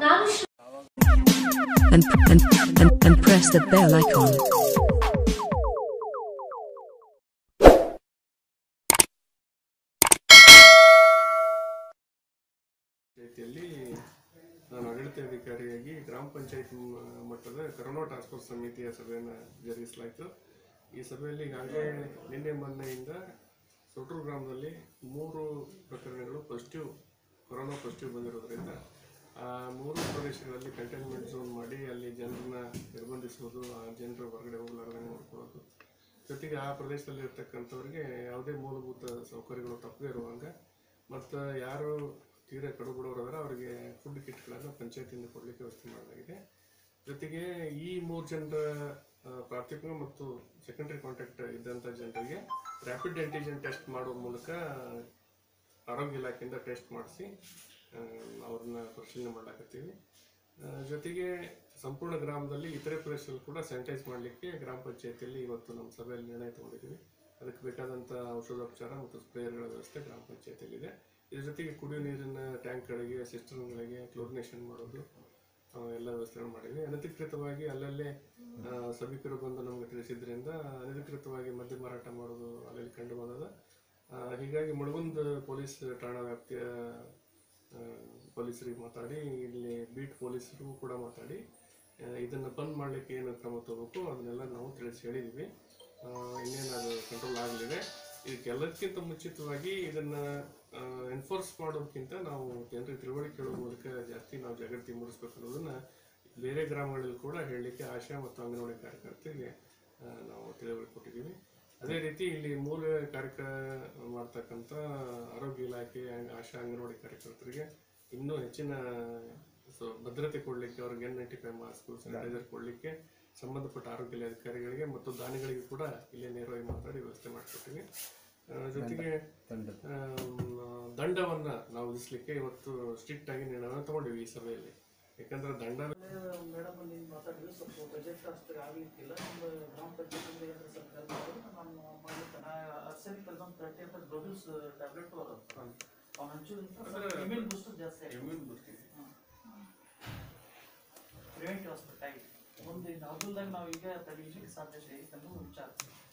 ನಾನು and, and, and, and press the bell icon. ಪಂಚಾಯತಿಯಲ್ಲಿ ನಾನು ಆಡಳಿತಾಧಿಕಾರಿಯಾಗಿ ಗ್ರಾಮ ಪಂಚಾಯತ್ ಮಟ್ಟದ ಕರೋನಾ ಟಾಸ್ಕ್ ಫೋರ್ಸ್ ಸಮಿತಿಯ ಸಭೆಯನ್ನು ಜರುಗಿಸಲಾಯಿತು ಈ ಸಭೆಯಲ್ಲಿ ಈಗಾಗಲೇ ನಿನ್ನೆ ಮೊನ್ನೆಯಿಂದ ಸೊಟ್ರು ಗ್ರಾಮದಲ್ಲಿ ಮೂರು ಪ್ರಕರಣಗಳು ಪಾಸಿಟಿವ್ ಕೊರೋನಾ ಪಾಸಿಟಿವ್ ಬಂದಿರೋದ್ರಿಂದ ಆ ಮೂರು ಪ್ರದೇಶಗಳಲ್ಲಿ ಕಂಟೈನ್ಮೆಂಟ್ ಝೋನ್ ಮಾಡಿ ಅಲ್ಲಿ ಜನರನ್ನ ನಿರ್ಬಂಧಿಸುವುದು ಆ ಜನರು ಹೊರಗಡೆ ಹೋಗಲಾರದಂಗೆ ನೋಡ್ಕೊಳ್ಳೋದು ಜೊತೆಗೆ ಆ ಪ್ರದೇಶದಲ್ಲಿ ಇರ್ತಕ್ಕಂಥವ್ರಿಗೆ ಯಾವುದೇ ಮೂಲಭೂತ ಸೌಕರ್ಯಗಳು ತಪ್ಪದೇ ಇರುವಂಗೆ ಮತ್ತು ಯಾರು ತೀರಾ ಕಡುಬಡವರಾದ್ರೆ ಅವರಿಗೆ ಫುಡ್ ಕಿಟ್ಗಳನ್ನು ಪಂಚಾಯತಿಯಿಂದ ಕೊಡಲಿಕ್ಕೆ ವ್ಯವಸ್ಥೆ ಮಾಡಲಾಗಿದೆ ಜೊತೆಗೆ ಈ ಮೂರು ಜನರ ಆ, ಪ್ರಾಥಮಿಕ ಮತ್ತು ಸೆಕೆಂಡರಿ ಕಾಂಟ್ಯಾಕ್ಟ್ ಇದ್ದಂಥ ಜನರಿಗೆ ರ್ಯಾಪಿಡ್ ಆಂಟಿಜೆನ್ ಟೆಸ್ಟ್ ಮಾಡುವ ಮೂಲಕ ಆರೋಗ್ಯ ಇಲಾಖೆಯಿಂದ ಟೆಸ್ಟ್ ಮಾಡಿಸಿ ಅವ್ರನ್ನ ಪರಿಶೀಲನೆ ಮಾಡಲಾಕತ್ತೀವಿ ಆ, ಜೊತೆಗೆ ಸಂಪೂರ್ಣ ಗ್ರಾಮದಲ್ಲಿ ಇತರೆ ಪ್ರದೇಶದಲ್ಲಿ ಕೂಡ ಸ್ಯಾನಿಟೈಸ್ ಮಾಡಲಿಕ್ಕೆ ಗ್ರಾಮ ಪಂಚಾಯತಿಯಲ್ಲಿ ಇವತ್ತು ನಮ್ಮ ಸಭೆಯಲ್ಲಿ ನಿರ್ಣಯ ತಗೊಂಡಿದ್ದೀವಿ ಅದಕ್ಕೆ ಬೇಕಾದಂಥ ಔಷಧೋಪಚಾರ ಮತ್ತು ಸ್ಪ್ರೇಯರ್ಗಳ ವ್ಯವಸ್ಥೆ ಗ್ರಾಮ ಪಂಚಾಯತಿಯಲ್ಲಿದೆ ಇದ್ರ ಜೊತೆಗೆ ಕುಡಿಯೋ ನೀರಿನ ಟ್ಯಾಂಕ್ಗಳಿಗೆ ಸಿಸ್ಟಮ್ಗಳಿಗೆ ಕ್ಲೋರಿನೇಷನ್ ಮಾಡೋದು ಆ, ಎಲ್ಲ ವ್ಯವಸ್ಥೆಗಳು ಮಾಡಿದ್ವಿ ಅನಧಿಕೃತವಾಗಿ ಅಲ್ಲಲ್ಲೇ ಆ, ಸಭಿಕರು ಬಂದು ನಮಗೆ ತಿಳಿಸಿದ್ರಿಂದ ಅನಧಿಕೃತವಾಗಿ ಮದ್ಯ ಮಾರಾಟ ಮಾಡೋದು ಅಲ್ಲಲ್ಲಿ ಕಂಡು ಬಂದದ ಆ, ಹೀಗಾಗಿ ಮುಳಗುಂದ ಪೊಲೀಸ್ ಠಾಣಾ ವ್ಯಾಪ್ತಿಯ ಆ, ಪೊಲೀಸರಿಗೆ ಮಾತಾಡಿ ಇಲ್ಲಿ ಬೀಟ್ ಪೊಲೀಸರು ಕೂಡ ಮಾತಾಡಿ ಆ, ಇದನ್ನ ಬಂದ್ ಮಾಡ್ಲಿಕ್ಕೆ ಏನು ಕ್ರಮ ತಗೋಬೇಕು ಅದನ್ನೆಲ್ಲ ನಾವು ತಿಳಿಸಿ ಹೇಳಿದ್ವಿ ಆ, ಇನ್ನೇನು ಅದು ಕಂಟ್ರೋಲ್ ಆಗಲಿದೆ ಇದಕ್ಕೆಲ್ಲದಕ್ಕಿಂತ ಮುಂಚಿತವಾಗಿ ಇದನ್ನ ಎನ್ಫೋರ್ಸ್ ಮಾಡೋದಕ್ಕಿಂತ ನಾವು ಜನರಿಗೆ ತಿಳುವಳಿಕೆ ಹೇಳೋ ಮೂಲಕ ಜಾಸ್ತಿ ನಾವು ಜಾಗೃತಿ ಮೂಡಿಸ್ಬೇಕು ಅನ್ನೋದನ್ನ ಬೇರೆ ಗ್ರಾಮಗಳಲ್ಲಿ ಕೂಡ ಹೇಳಲಿಕ್ಕೆ ಆಶಾ ಮತ್ತು ಅಂಗನವಾಡಿ ಕಾರ್ಯಕರ್ತರಿಗೆ ಆ, ನಾವು ತಿಳುವಳಿಕೆ ಕೊಟ್ಟಿದ್ದೀವಿ ಅದೇ ರೀತಿ ಇಲ್ಲಿ ಮೂಲ ಕಾರ್ಯಕ್ರಮ ಮಾಡ್ತಕ್ಕಂಥ ಆರೋಗ್ಯ ಇಲಾಖೆ ಅಂಗ್- ಆಶಾ ಅಂಗನವಾಡಿ ಕಾರ್ಯಕರ್ತರಿಗೆ ಇನ್ನೂ ಹೆಚ್ಚಿನ ಸೊ ಭದ್ರತೆ ಕೊಡಲಿಕ್ಕೆ ಅವ್ರಿಗೆ N ninety five mask sanitiser ಕೊಡಲಿಕ್ಕೆ ಸಂಬಂಧಪಟ್ಟ ಆರೋಗ್ಯ ಅಧಿಕಾರಿಗಳಿಗೆ ಮತ್ತು ದಾನಿಗಳಿಗೆ ಕೂಡ ಇಲ್ಲೇ ನೇರವಾಗಿ ಮಾತಾಡಿ ವ್ಯವಸ್ಥೆ ಮಾಡಿಕೊಡ್ತೀವಿ ಆ, ಜೊತೆಗೆ ಆಮ್, ದಂಡವನ್ನ ನಾವು ವಿಧಿಸ್ಲಿಕ್ಕೆ ಇವತ್ತು ಸ್ಟ್ರಿಕ್ಟ್ ಆಗಿ ನಿರ್ಣಯವನ್ನು ತಗೊಂಡಿವಿ ಈ ಸಭೆಯಲ್ಲಿ ಯಾಕಂದ್ರೆ ದಂಡ ಮೇಡಮ್ ನೀವು ಮಾತಾಡಿದ್ರೆ ಸ್ವಲ್ಪ ಬಜೆಟ್ ಅಷ್ಟು ಆಗ್ಲಿಕ್ಕಿಲ್ಲ ನಮ್ಮ ಗ್ರಾಮ ಪಂಚಾಯತ್ ಏನಾದ್ರು ಸ್ವಲ್ಪ help ಮಾಡಿದ್ರೆ ನಾನು ಮಾಡ್ಲಿಕ್ಕೆ ನಾ ಅರ್ಸೆನಿಕ್ ಒಂದು ತರ್ಟಿ ಅಂತ ಡೋಸಸ್ ಟ್ಯಾಬ್ಲೆಟ್ ಬರೋದು ಅವ್ನ ಹಂಚೋದ್ರಿಂದ ಇಮ್ಯೂನ್ ಬೂಸ್ಟರ್ ಜಾಸ್ತಿ ಆಗಿದೆ ಪ್ರಿವೆಂಟಿವ್ ಹಾಸ್ಪಿಟಲ್ ಆಗಿ ಮುಂದೆ ಇನ್ನು ಹಗಲ್ದಾಗ ನಾವು ಈಗ ತಡೀಲಿಕ್ಕೆ ಸಾಧ್ಯತೆ ಐತೆ ಅನ್ನೋ ವಿಚಾರ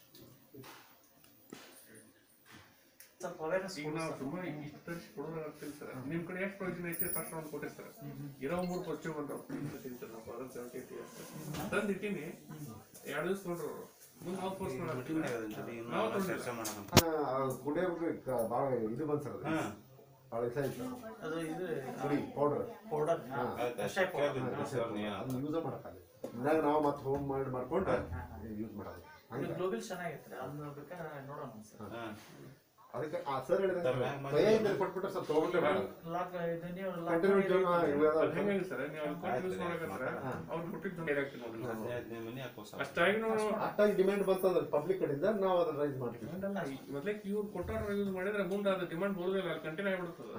ಸ್ವಲ್ಪ ಅವೇರ್ನೆಸ್ ಈಗ ನಾವು ಸುಮ್ಮನೆ ಇಷ್ಟು ತರಿಸಿ ಕೊಡೋದು ಆಗ್ತಿಲ್ಲ ಸರ್ ನಿಮ್ ಕಡೆ ಎಷ್ಟು ಪ್ರಯೋಜನ ಐತೆ ಫಸ್ಟ್ ರೌಂಡ್ ಕೊಟ್ಟೆ ಸರ್ ಇರೋ ಮೂರು ಪಾಸಿಟಿವ್ ಬಂದವು ಸರ್ ನಾವು ಅದನ್ನ ಸೆವೆಂಟಿ ತಂದು ಇಟ್ಟೀನಿ ಎರಡು ದಿವಸ ತೊಗೊಂಡ್ರು ಅವ್ರು ಮುಂದೆ ನಾವು ಫೋರ್ಸ್ ನಾವು ತೊಗೊಂಡಿಲ್ಲ ಕುಡಿಯೋಕೆ ಭಾಳ ಇದು ಬಂದ್ ಸರ್ ಅದು. ಭಾಳ ಇಷ್ಟ ಆಯ್ತು ಅದು ಇದು ಪುಡಿ ಪೌಡರ್ ಪೌಡರ್ ಕಷಾಯ ಪೌಡರ್ ಅದನ್ನ ಯೂಸ್ ಮಾಡಕ್ಕಾಗಲ್ಲ ಇನ್ನಾಗ ನಾವು ಮತ್ತೆ ಹೋಮ್ ಮಾಡಿ ಮಾಡ್ಕೊಂಡು ಯೂಸ್ ಮಾಡೋದು ಹಂಗೆ ಗ್ಲೋಬಲ್ ಚೆನ್ನಾಗೈತ್ರಿ ಅದನ್ನ ಬೇಕಾದ್ರೆ ನೋಡೋಣ ಸರ್ ಅದಕ್ಕೆ ಆ ಸರ್ ಹೇಳಿದ್ರೆ ಕೈಯಿಂದ ಕೊಟ್ಬಿಟ್ರೆ ಸ್ವಲ್ಪ ತಗೊಂಡ್ರೆ ಮಾಡೋದು ಲಾಕ್ ಇದು ನೀವು ಕಂಟಿನ್ಯೂ ಜೀವನ ಇವೆಲ್ಲ ಅದು ಹೆಂಗಾಗಿ ಸರ್ ನೀವು ಅಲ್ಲಿ ಯೂಸ್ ಮಾಡಕತ್ರ ಅವ್ರು ಕೊಟ್ಟಿದ್ದು ಬೇರೆ ಆಗ್ತದೆ ನೋಡ್ರಿ ಅಷ್ಟಾಗಿ ನಾವು ಅಷ್ಟಾಗಿ ಡಿಮ್ಯಾಂಡ್ ಬಂತಂದ್ರೆ ಪಬ್ಲಿಕ್ ಕಡೆಯಿಂದ ನಾವು ಅದನ್ನ ರೈಸ್ ಮಾಡ್ತೀವಿ ಮೊದಲಕ್ಕೆ ಇವ್ರು ಕೊಟ್ಟಾರ ಯೂಸ್ ಮಾಡಿದ್ರೆ ಮುಂದೆ ಅದು ಡಿಮಾಂಡ್ ಬರೋದಿಲ್ಲ ಅಲ್ಲಿ ಕಂಟಿನ್ಯೂ ಆಗಿಬಿಡ್ತದೆ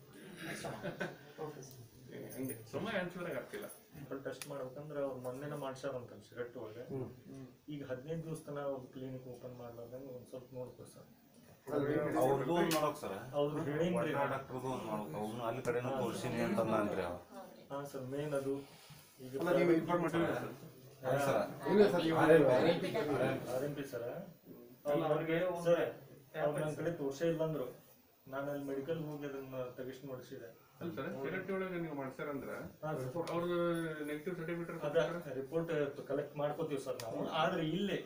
ಏ, ಹಂಗೆ ಸುಮ್ಮನೆ ಆನ್ಸರ್ ಆಗ್ತಿಲ್ಲ ಟೆಸ್ಟ್ ಮಾಡ್ಬೇಕಂದ್ರೆ ಅವ್ರು ಮೊನ್ನೆನ ಮಾಡ್ಸ್ಯಾರಂತ ಸಿಗಟ್ಟು ಒಳಗೆ ಈಗ ಹದಿನೈದು ದಿವಸ ತನ ಅವ್ರು ಕ್ಲಿನಿಕ್ ಓಪನ್ ಮಾಡ್ಲಾರ್ದಂಗೆ ಒಂದ್ ಸ್ವಲ್ಪ ನೋಡ್ಕೊ ಸರ್ ಅವ್ರದ್ದು ಒಂದ್ ನೋಡಕ್ ಸರ್ ಅವ್ರು ಹೇಳಿನ್ರಿ ಡಾಕ್ಟರ್ದು ಒಂದ್ ನೋಡಕ್ ಅವ್ನು ಅಲ್ಲಿ ಕಡೆನೂ ತೋರ್ಸಿನಿ ಅಂತ ಅಂದ್ರಿ ಅವ ಹಾ ಸರ್ ಮೇನ್ ಅದು ಈಗ ಅಲ್ಲ ನೀವು ಇನ್ಫಾರ್ಮೇಶನ್ ಸರ್ ಇಲ್ಲ ಸರ್ ನೀವು ಆರ್ ಎಂ ಪಿ ಸರ್ ಅವ್ರಿಗೆ ಸರ್ ಅವ್ರು ನನ್ನ ಕಡೆ ತೋರ್ಸೇ ಇಲ್ಲ ಅಂದ್ರು ನಾನು ಅಲ್ಲಿ ಮೆಡಿಕಲ್ ಹೋಗಿ ಅದನ್ನ ತೆಗಿಸಿ ನೋಡಿಸಿದೆ ಅಲ್ಲ ಸರ್ ಸೆಲೆಕ್ಟ್ ಒಳಗೆ ನೀವು ಮಾಡ್ಸಾರಂದ್ರ ಹಾ ಸರ್ ಅವ್ರದ್ದು ನೆಗೆಟಿವ್ ಸರ್ಟಿಫಿಕೇಟ್ ಅದ ರಿಪೋರ್ಟ್ ಕಲೆಕ್ಟ್ ಮಾಡ್ಕೋತೀವಿ ಸರ್ ನಾವು ಆದ್ರೆ ಇಲ್ಲೇ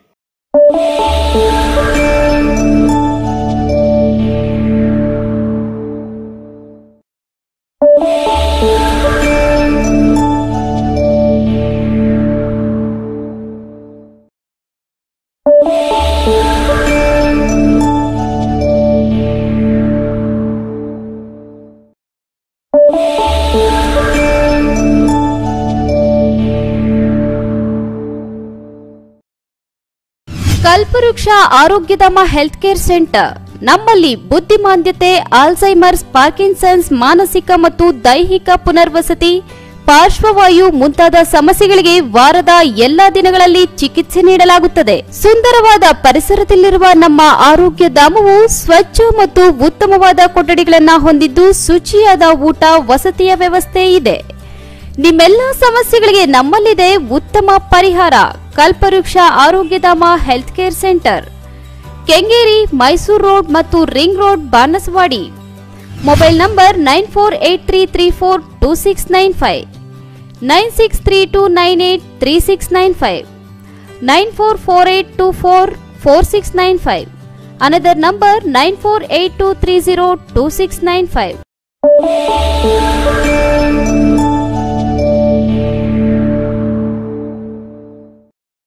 ಕಲ್ಪವೃಕ್ಷ ಆರೋಗ್ಯಧಾಮ ಹೆಲ್ತ್ ಕೇರ್ ಸೆಂಟರ್ ನಮ್ಮಲ್ಲಿ ಬುದ್ಧಿಮಾಂದ್ಯತೆ ಆಲ್ಝೈಮರ್ಸ್ ಪಾರ್ಕಿನ್ಸನ್ಸ್ ಮಾನಸಿಕ ಮತ್ತು ದೈಹಿಕ ಪುನರ್ವಸತಿ ಪಾರ್ಶ್ವವಾಯು ಮುಂತಾದ ಸಮಸ್ಯೆಗಳಿಗೆ ವಾರದ ಎಲ್ಲಾ ದಿನಗಳಲ್ಲಿ ಚಿಕಿತ್ಸೆ ನೀಡಲಾಗುತ್ತದೆ ಸುಂದರವಾದ ಪರಿಸರದಲ್ಲಿರುವ ನಮ್ಮ ಆರೋಗ್ಯ ಧಾಮವು ಸ್ವಚ್ಛ ಮತ್ತು ಉತ್ತಮವಾದ ಕೊಠಡಿಗಳನ್ನು ಹೊಂದಿದ್ದು ಶುಚಿಯಾದ ಊಟ ವಸತಿಯ ವ್ಯವಸ್ಥೆ ಇದೆ ನಿಮ್ಮೆಲ್ಲ ಸಮಸ್ಯೆಗಳಿಗೆ ನಮ್ಮಲ್ಲಿದೆ ಉತ್ತಮ ಪರಿಹಾರ Kalpavriksha Arogyadhama health care centre Kengeri Mysuru road ಮತ್ತು ring road Banaswadi mobile number nine four eight three three four two six nine five nine six three two nine eight three six nine five nine four four eight two four four six nine five another number nine four eight two three zero two six nine five